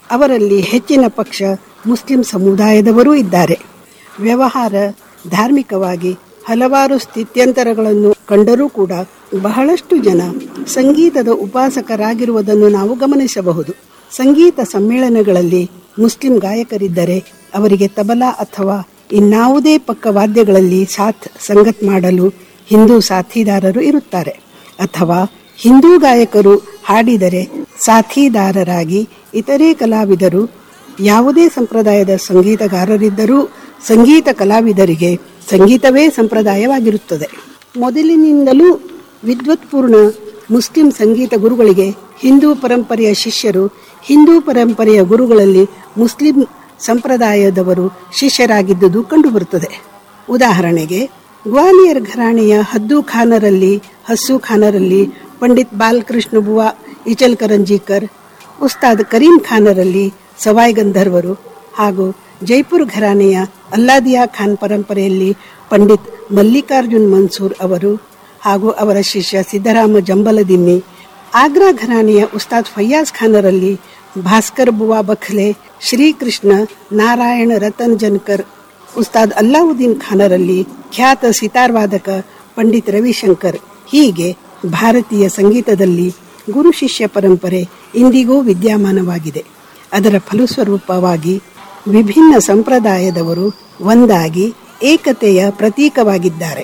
ಅವರಲ್ಲಿ ಹೆಚ್ಚಿನ ಪಕ್ಷ ಮುಸ್ಲಿಂ ಸಮುದಾಯದವರೂ ಇದ್ದಾರೆ ವ್ಯವಹಾರ ಧಾರ್ಮಿಕವಾಗಿ ಹಲವಾರು ಸ್ಥಿತ್ಯಂತರಗಳನ್ನು ಕಂಡರೂ ಕೂಡ ಬಹಳಷ್ಟು ಜನ ಸಂಗೀತದ ಉಪಾಸಕರಾಗಿರುವುದನ್ನು ನಾವು ಗಮನಿಸಬಹುದು ಸಂಗೀತ ಸಮ್ಮೇಳನಗಳಲ್ಲಿ ಮುಸ್ಲಿಂ ಗಾಯಕರಿದ್ದರೆ ಅವರಿಗೆ ತಬಲಾ ಅಥವಾ ಇನ್ನಾವುದೇ ಪಕ್ಕವಾದ್ಯಗಳಲ್ಲಿ ಸಾಥ್ ಸಂಗತ್ ಮಾಡಲು ಹಿಂದೂ ಸಾಥಿದಾರರು ಇರುತ್ತಾರೆ ಅಥವಾ ಹಿಂದೂ ಗಾಯಕರು ಹಾಡಿದರೆ ಸಾಥಿದಾರರಾಗಿ ಇತರೆ ಕಲಾವಿದರು ಯಾವುದೇ ಸಂಪ್ರದಾಯದ ಸಂಗೀತಗಾರರಿದ್ದರೂ ಸಂಗೀತ ಕಲಾವಿದರಿಗೆ ಸಂಗೀತವೇ ಸಂಪ್ರದಾಯವಾಗಿರುತ್ತದೆ ಮೊದಲಿನಿಂದಲೂ ವಿದ್ವತ್ಪೂರ್ಣ ಮುಸ್ಲಿಂ ಸಂಗೀತ ಗುರುಗಳಿಗೆ ಹಿಂದೂ ಪರಂಪರೆಯ ಶಿಷ್ಯರು ಹಿಂದೂ ಪರಂಪರೆಯ ಗುರುಗಳಲ್ಲಿ ಮುಸ್ಲಿಂ ಸಂಪ್ರದಾಯದವರು ಶಿಷ್ಯರಾಗಿದ್ದುದು ಕಂಡುಬರುತ್ತದೆ ಉದಾಹರಣೆಗೆ ಗ್ವಾಲಿಯರ್ ಘರಾಣೆಯ ಹದ್ದು ಖಾನರಲ್ಲಿ ಹಸ್ಸು ಖಾನರಲ್ಲಿ ಪಂಡಿತ್ ಬಾಲಕೃಷ್ಣ ಬುವಾ ಇಚಲ್ ಕರಂಜೀಕರ್ ಉಸ್ತಾದ್ ಕರೀಂ ಖಾನರಲ್ಲಿ ಸವಾಯ್ ಗಂಧರ್ವರು ಹಾಗೂ ಜೈಪುರ್ ಘರಾನೆಯ ಅಲ್ಲಾದಿಯಾ ಖಾನ್ ಪರಂಪರೆಯಲ್ಲಿ ಪಂಡಿತ್ ಮಲ್ಲಿಕಾರ್ಜುನ್ ಮನ್ಸೂರ್ ಅವರು ಹಾಗೂ ಅವರ ಶಿಷ್ಯ ಸಿದ್ದರಾಮ ಜಂಬಲದಿನ್ನಿ ಆಗ್ರಾ ಘರಾನೆಯ ಉಸ್ತಾದ್ ಫಯ್ಯಾಜ್ ಖಾನರಲ್ಲಿ ಭಾಸ್ಕರ್ ಬುವಾ ಬಖ್ಲೆ ಶ್ರೀಕೃಷ್ಣ ನಾರಾಯಣ ರತನ್ ಜನ್ಕರ್ ಉಸ್ತಾದ್ ಅಲ್ಲಾವುದ್ದೀನ್ ಖಾನರಲ್ಲಿ ಖ್ಯಾತ ಸಿತಾರ್ ವಾದಕ ಪಂಡಿತ್ ರವಿಶಂಕರ್ ಹೀಗೆ ಭಾರತೀಯ ಸಂಗೀತದಲ್ಲಿ ಗುರು ಶಿಷ್ಯ ಪರಂಪರೆ ಇಂದಿಗೂ ವಿದ್ಯಮಾನವಾಗಿದೆ ಅದರ ಫಲಸ್ವರೂಪವಾಗಿ ವಿಭಿನ್ನ ಸಂಪ್ರದಾಯದವರು ಒಂದಾಗಿ ಏಕತೆಯ ಪ್ರತೀಕವಾಗಿದ್ದಾರೆ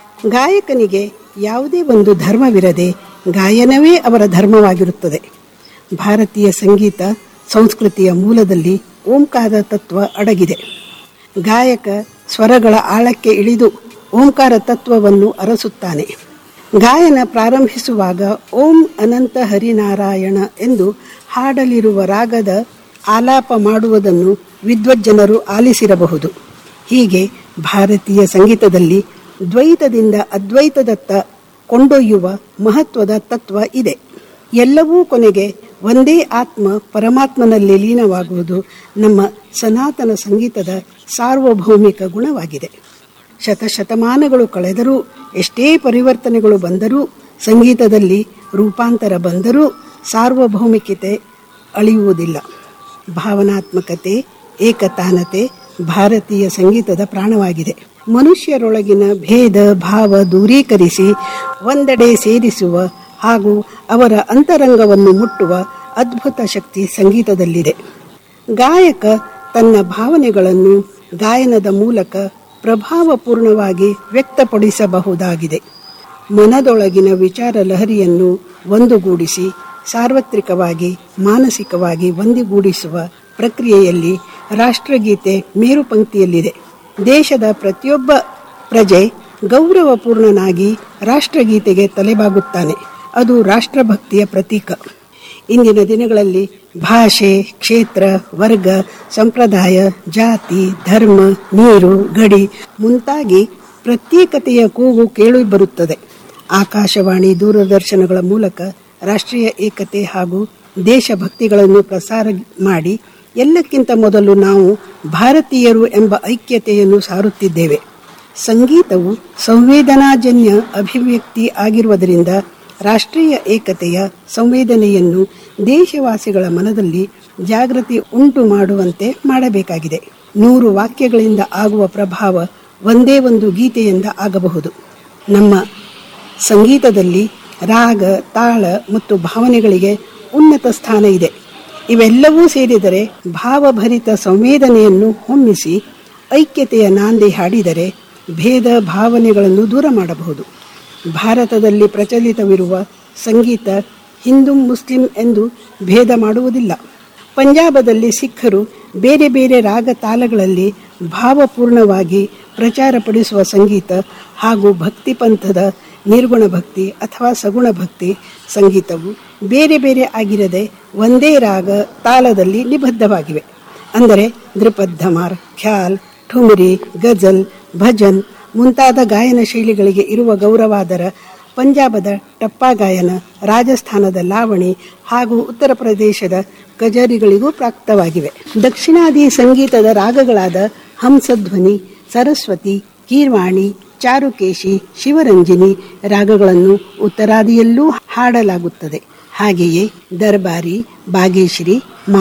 ಗಾಯಕನಿಗೆ ಯಾವುದೇ ಒಂದು ಧರ್ಮವಿರದೆ ಗಾಯನವೇ ಅವರ ಧರ್ಮವಾಗಿರುತ್ತದೆ ಭಾರತೀಯ ಸಂಗೀತ ಸಂಸ್ಕೃತಿಯ ಮೂಲದಲ್ಲಿ ಓಂಕಾರ ತತ್ವ ಅಡಗಿದೆ ಗಾಯಕ ಸ್ವರಗಳ ಆಳಕ್ಕೆ ಇಳಿದು ಓಂಕಾರ ತತ್ವವನ್ನು ಅರಸುತ್ತಾನೆ ಗಾಯನ ಪ್ರಾರಂಭಿಸುವಾಗ ಓಂ ಅನಂತ ಹರಿನಾರಾಯಣ ಎಂದು ಹಾಡಲಿರುವ ರಾಗದ ಆಲಾಪ ಮಾಡುವುದನ್ನು ವಿದ್ವಜ್ಜನರು ಆಲಿಸಿರಬಹುದು ಹೀಗೆ ಭಾರತೀಯ ಸಂಗೀತದಲ್ಲಿ ದ್ವೈತದಿಂದ ಅದ್ವೈತದತ್ತ ಕೊಂಡೊಯ್ಯುವ ಮಹತ್ವದ ತತ್ವ ಇದೆ ಎಲ್ಲವೂ ಕೊನೆಗೆ ಒಂದೇ ಆತ್ಮ ಪರಮಾತ್ಮನಲ್ಲಿ ಲೀನವಾಗುವುದು ನಮ್ಮ ಸನಾತನ ಸಂಗೀತದ ಸಾರ್ವಭೌಮಿಕ ಗುಣವಾಗಿದೆ ಶತಶತಮಾನಗಳು ಕಳೆದರೂ ಎಷ್ಟೇ ಪರಿವರ್ತನೆಗಳು ಬಂದರೂ ಸಂಗೀತದಲ್ಲಿ ರೂಪಾಂತರ ಬಂದರೂ ಸಾರ್ವಭೌಮಿಕತೆ ಅಳಿಯುವುದಿಲ್ಲ ಭಾವನಾತ್ಮಕತೆ ಏಕತಾನತೆ ಭಾರತೀಯ ಸಂಗೀತದ ಪ್ರಾಣವಾಗಿದೆ ಮನುಷ್ಯರೊಳಗಿನ ಭೇದ ಭಾವ ದೂರೀಕರಿಸಿ ಒಂದೆಡೆ ಸೇರಿಸುವ ಹಾಗೂ ಅವರ ಅಂತರಂಗವನ್ನು ಮುಟ್ಟುವ ಅದ್ಭುತ ಶಕ್ತಿ ಸಂಗೀತದಲ್ಲಿದೆ ಗಾಯಕ ತನ್ನ ಭಾವನೆಗಳನ್ನು ಗಾಯನದ ಮೂಲಕ ಪ್ರಭಾವಪೂರ್ಣವಾಗಿ ವ್ಯಕ್ತಪಡಿಸಬಹುದಾಗಿದೆ ಮನದೊಳಗಿನ ವಿಚಾರ ಲಹರಿಯನ್ನು ಒಂದುಗೂಡಿಸಿ ಸಾರ್ವತ್ರಿಕವಾಗಿ ಮಾನಸಿಕವಾಗಿ ಒಂದುಗೂಡಿಸುವ ಪ್ರಕ್ರಿಯೆಯಲ್ಲಿ ರಾಷ್ಟ್ರಗೀತೆ ಮೇರು ಪಂಕ್ತಿಯಲ್ಲಿದೆ ದೇಶದ ಪ್ರತಿಯೊಬ್ಬ ಪ್ರಜೆ ಗೌರವಪೂರ್ಣನಾಗಿ ರಾಷ್ಟ್ರಗೀತೆಗೆ ತಲೆಬಾಗುತ್ತಾನೆ ಅದು ರಾಷ್ಟ್ರಭಕ್ತಿಯ ಪ್ರತೀಕ ಇಂದಿನ ದಿನಗಳಲ್ಲಿ ಭಾಷೆ ಕ್ಷೇತ್ರ ವರ್ಗ ಸಂಪ್ರದಾಯ ಜಾತಿ ಧರ್ಮ ನೀರು ಗಡಿ ಮುಂತಾಗಿ ಪ್ರತ್ಯೇಕತೆಯ ಕೂಗು ಕೇಳಿಬರುತ್ತದೆ ಆಕಾಶವಾಣಿ ದೂರದರ್ಶನಗಳ ಮೂಲಕ ರಾಷ್ಟ್ರೀಯ ಏಕತೆ ಹಾಗೂ ದೇಶಭಕ್ತಿಗಳನ್ನು ಪ್ರಸಾರ ಮಾಡಿ ಎಲ್ಲಕ್ಕಿಂತ ಮೊದಲು ನಾವು ಭಾರತೀಯರು ಎಂಬ ಐಕ್ಯತೆಯನ್ನು ಸಾರುತ್ತಿದ್ದೇವೆ ಸಂಗೀತವು ಸಂವೇದನಾಜನ್ಯ ಅಭಿವ್ಯಕ್ತಿ ಆಗಿರುವುದರಿಂದ ರಾಷ್ಟ್ರೀಯ ಏಕತೆಯ ಸಂವೇದನೆಯನ್ನು ದೇಶವಾಸಿಗಳ ಮನದಲ್ಲಿ ಜಾಗೃತಿ ಉಂಟು ಮಾಡುವಂತೆ ಮಾಡಬೇಕಾಗಿದೆ ನೂರು ವಾಕ್ಯಗಳಿಂದ ಆಗುವ ಪ್ರಭಾವ ಒಂದೇ ಒಂದು ಗೀತೆಯಿಂದ ಆಗಬಹುದು ನಮ್ಮ ಸಂಗೀತದಲ್ಲಿ ರಾಗ ತಾಳ ಮತ್ತು ಭಾವನೆಗಳಿಗೆ ಉನ್ನತ ಸ್ಥಾನ ಇದೆ ಇವೆಲ್ಲವೂ ಸೇರಿದರೆ ಭಾವಭರಿತ ಸಂವೇದನೆಯನ್ನು ಹೊಮ್ಮಿಸಿ ಐಕ್ಯತೆಯ ನಾಂದಿ ಹಾಡಿದರೆ ಭೇದ ಭಾವನೆಗಳನ್ನು ದೂರ ಮಾಡಬಹುದು ಭಾರತದಲ್ಲಿ ಪ್ರಚಲಿತವಿರುವ ಸಂಗೀತ ಹಿಂದೂ ಮುಸ್ಲಿಂ ಎಂದು ಭೇದ ಮಾಡುವುದಿಲ್ಲ ಪಂಜಾಬದಲ್ಲಿ ಸಿಖ್ಖರು ಬೇರೆ ಬೇರೆ ರಾಗ ತಾಳಗಳಲ್ಲಿ ಭಾವಪೂರ್ಣವಾಗಿ ಪ್ರಚಾರಪಡಿಸುವ ಸಂಗೀತ ಹಾಗೂ ಭಕ್ತಿ ಪಂಥದ ನಿರ್ಗುಣ ಭಕ್ತಿ ಅಥವಾ ಸಗುಣ ಭಕ್ತಿ ಸಂಗೀತವು ಬೇರೆ ಬೇರೆ ಆಗಿರದೆ ಒಂದೇ ರಾಗ ತಾಳದಲ್ಲಿ ನಿಬದ್ಧವಾಗಿವೆ ಅಂದರೆ ದ್ರುಪದ್ ಧಮಾರ್ ಖ್ಯಾಲ್ ಠುಮರಿ ಗಜಲ್ ಭಜನ್ ಮುಂತಾದ ಗಾಯನ ಶೈಲಿಗಳಿಗೆ ಇರುವ ಗೌರವಾದರ ಪಂಜಾಬದ ಟಪ್ಪಾ ಗಾಯನ ರಾಜಸ್ಥಾನದ ಲಾವಣಿ ಹಾಗೂ ಉತ್ತರ ಪ್ರದೇಶದ ಕಜರಿಗಳಿಗೂ ಪ್ರಾಪ್ತವಾಗಿವೆ ದಕ್ಷಿಣಾದಿ ಸಂಗೀತದ ರಾಗಗಳಾದ ಹಂಸಧ್ವನಿ ಸರಸ್ವತಿ ಕೀರ್ವಾಣಿ ಚಾರುಕೇಶಿ ಶಿವರಂಜನಿ ರಾಗಗಳನ್ನು ಉತ್ತರಾದಿಯಲ್ಲೂ ಹಾಡಲಾಗುತ್ತದೆ ಹಾಗೆಯೇ ದರ್ಬಾರಿ ಬಾಗೇಶ್ರೀ